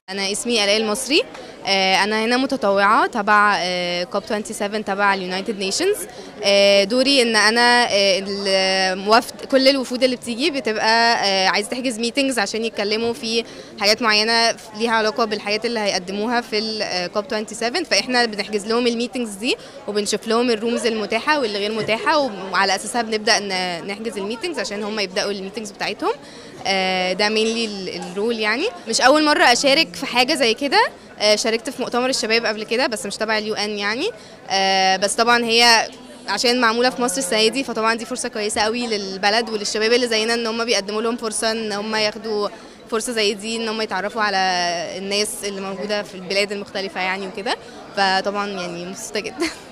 أنا اسمي آلاء المصري آه، أنا هنا متطوعة تبع كوب 27 تبع اليونايتد نيشنز دوري إن أنا آه، الوفد كل الوفود اللي بتيجي بتبقى آه، عايزة تحجز ميتينجز عشان يتكلموا في حاجات معينة ليها علاقة بالحاجات اللي هيقدموها في الكوب 27 فإحنا بنحجز لهم الميتينجز دي وبنشوف لهم الرومز المتاحة واللي غير متاحة وعلى أساسها بنبدأ ن- نحجز الميتينجز عشان هم يبدأوا الميتينجز بتاعتهم آه، ده مينلي الرول يعني مش اول مره اشارك في حاجه زي كده آه، شاركت في مؤتمر الشباب قبل كده بس مش تبع اليو ان يعني آه، بس طبعا هي عشان معموله في مصر السنه دي فطبعا دي فرصه كويسه قوي للبلد وللشباب اللي زينا ان هم بيقدموا لهم فرصه ان هم ياخدوا فرصه زي دي ان هم يتعرفوا على الناس اللي موجوده في البلاد المختلفه يعني وكده فطبعا يعني مبسوطه جدا